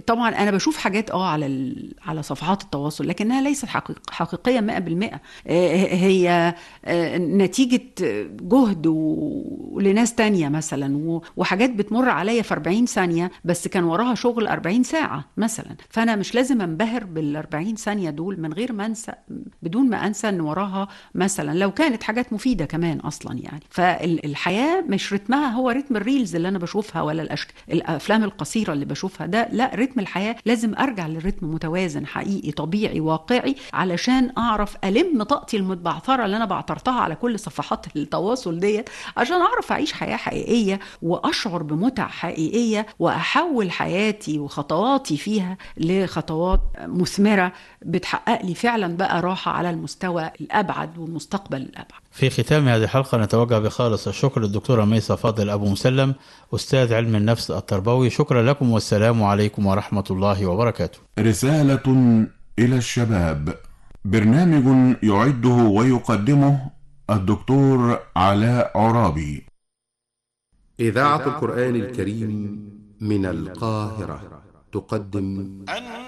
طبعا انا بشوف حاجات اه على ال... على صفحات التواصل لكنها ليست حقيق... حقيقيه 100% آه، هي آه، نتيجه جهد و... لناس تانية مثلا و... وحاجات بتمر عليا في 40 ثانيه بس كان وراها شغل 40 ساعه مثلا فانا مش لازم انبهر بال 40 ثانيه دول من غير ما انسى بدون ما انسى ان وراها مثلا لو كانت حاجات مفيده كمان اصلا يعني فالحياه مش رتمها هو رتم الريلز اللي انا بشوفها ولا الأشك... الافلام القصيره اللي بشوفها ده لا رتم الحياه لازم ارجع للرتم متوازن حقيقي طبيعي واقعي علشان اعرف الم طاقتي المتبعثره اللي انا بعترتها على كل صفحات التواصل ديت عشان اعرف اعيش حياه حقيقيه واشعر بمتع حقيقيه واحول حياتي وخطواتي فيها لخطوات مثمره بتحقق لي فعلا بقى راحه على المستوى الابعد والمستقبل الابعد في ختام هذه الحلقة نتوجه بخالص الشكر للدكتورة ميسة فاضل أبو مسلم أستاذ علم النفس التربوي شكرا لكم والسلام عليكم ورحمة الله وبركاته رسالة إلى الشباب برنامج يعده ويقدمه الدكتور علاء عرابي إذاعة القرآن الكريم من القاهرة تقدم